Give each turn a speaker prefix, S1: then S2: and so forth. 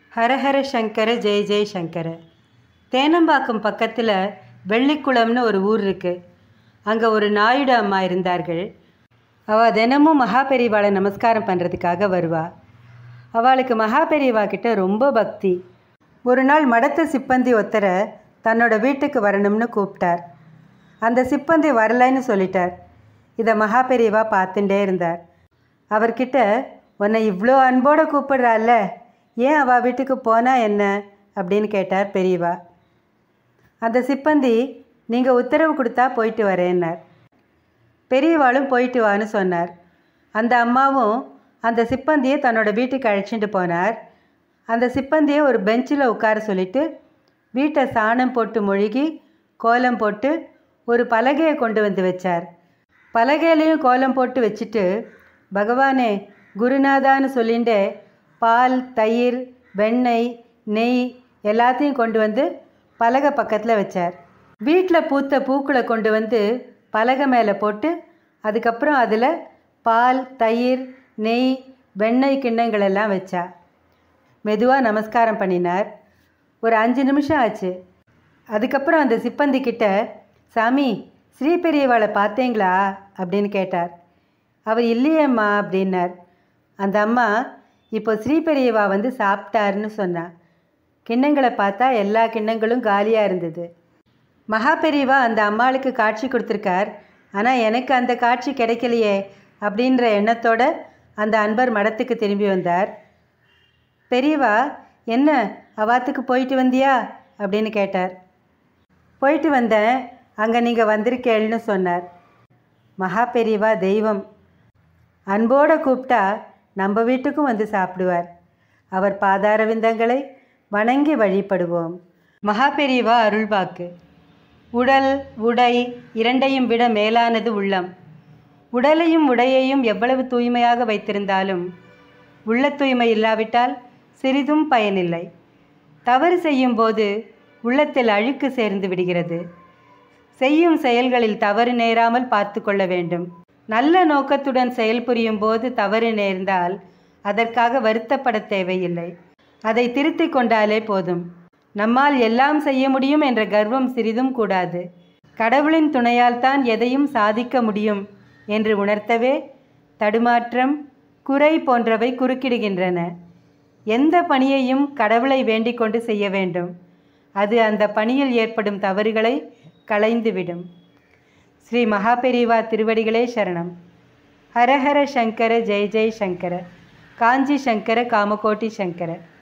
S1: ஹரஹர சங்கர ஜெய ஜெய சங்கர தேனம்பாக்கம் பக்கத்தில் வெள்ளிக்குளம்னு ஒரு ஊர் இருக்குது அங்கே ஒரு நாயுடு அம்மா இருந்தார்கள் அவள் தினமும் மகாபெரிவாளை நமஸ்காரம் பண்ணுறதுக்காக வருவா அவளுக்கு மகாபெரிவா கிட்ட ரொம்ப பக்தி ஒரு நாள் மடத்து சிப்பந்தி ஒத்தரை தன்னோட வீட்டுக்கு வரணும்னு கூப்பிட்டார் அந்த சிப்பந்தி வரலைன்னு சொல்லிட்டார் இதை மகாபெரிவா பார்த்துட்டே இருந்தார் அவர்கிட்ட உன்னை இவ்வளோ அன்போடு கூப்பிடுறாள்ல ஏன் அவள் வீட்டுக்கு போனா என்ன அப்படின்னு கேட்டார் பெரியவா அந்த சிப்பந்தி நீங்கள் உத்தரவு கொடுத்தா போயிட்டு வரேன்னார் பெரியவாளும் போயிட்டு வான்னு சொன்னார் அந்த அம்மாவும் அந்த சிப்பந்தியை தன்னோட வீட்டுக்கு அழைச்சிட்டு போனார் அந்த சிப்பந்தியை ஒரு பெஞ்சில் உட்கார சொல்லிட்டு வீட்டை சாணம் போட்டு மொழுகி கோலம் போட்டு ஒரு பலகையை கொண்டு வந்து வச்சார் பலகையிலையும் கோலம் போட்டு வச்சுட்டு பகவானே குருநாதான்னு சொல்லிட்டு பால் தயிர் வெண்ணெய் நெய் எல்லாத்தையும் கொண்டு வந்து பலகை பக்கத்தில் வச்சார் வீட்டில் பூத்த பூக்களை கொண்டு வந்து பலகை மேலே போட்டு அதுக்கப்புறம் அதில் பால் தயிர் நெய் வெண்ணெய் கிண்ணங்கள் எல்லாம் வச்சா மெதுவாக நமஸ்காரம் பண்ணினார் ஒரு அஞ்சு நிமிஷம் ஆச்சு அதுக்கப்புறம் அந்த சிப்பந்தி கிட்ட சாமி ஸ்ரீ பெரியவாளை பார்த்தீங்களா அப்படின்னு கேட்டார் அவர் இல்லையேம்மா அப்படின்னார் அந்த அம்மா இப்போ ஸ்ரீ பெரியவா வந்து சாப்பிட்டாருன்னு சொன்னா கிண்ணங்களை பார்த்தா எல்லா கிண்ணங்களும் காலியாக இருந்தது மகா பெரியவா அந்த அம்மாளுக்கு காட்சி கொடுத்துருக்கார் ஆனால் எனக்கு அந்த காட்சி கிடைக்கலையே அப்படின்ற எண்ணத்தோட அந்த அன்பர் மடத்துக்கு திரும்பி வந்தார் பெரியவா என்ன அவாத்துக்கு போயிட்டு வந்தியா அப்படின்னு கேட்டார் போயிட்டு வந்தேன் அங்கே நீங்கள் வந்திருக்கேள்னு சொன்னார் மகா பெரியவா தெய்வம் அன்போடு கூப்பிட்டா நம்ம வீட்டுக்கும் வந்து சாப்பிடுவார் அவர் பாதார விந்தங்களை வணங்கி வழிபடுவோம் மகா பெரியவா அருள்வாக்கு உடல் உடை இரண்டையும் விட மேலானது உள்ளம் உடலையும் உடையையும் எவ்வளவு தூய்மையாக வைத்திருந்தாலும் உள்ள தூய்மை இல்லாவிட்டால் சிறிதும் பயனில்லை தவறு செய்யும்போது உள்ளத்தில் அழுக்கு சேர்ந்து விடுகிறது செய்யும் செயல்களில் தவறு நேராமல் பார்த்து கொள்ள வேண்டும் நல்ல நோக்கத்துடன் செயல்புரியும் போது தவறு நேர்ந்தால் அதற்காக வருத்தப்பட தேவையில்லை அதை திருத்திக் கொண்டாலே போதும் நம்மால் எல்லாம் செய்ய முடியும் என்ற கர்வம் சிறிதும் கூடாது கடவுளின் துணையால் தான் எதையும் சாதிக்க முடியும் என்று உணர்த்தவே தடுமாற்றம் குறை போன்றவை குறுக்கிடுகின்றன எந்த பணியையும் கடவுளை வேண்டிக் கொண்டு செய்ய வேண்டும் அது அந்த பணியில் ஏற்படும் தவறுகளை களைந்துவிடும் ஸ்ரீ மகாபெரிவா திருவடிகளே சரணம் ஹரஹர சங்கர ஜெய ஜெய சங்கர காஞ்சி சங்கர காமகோட்டி சங்கர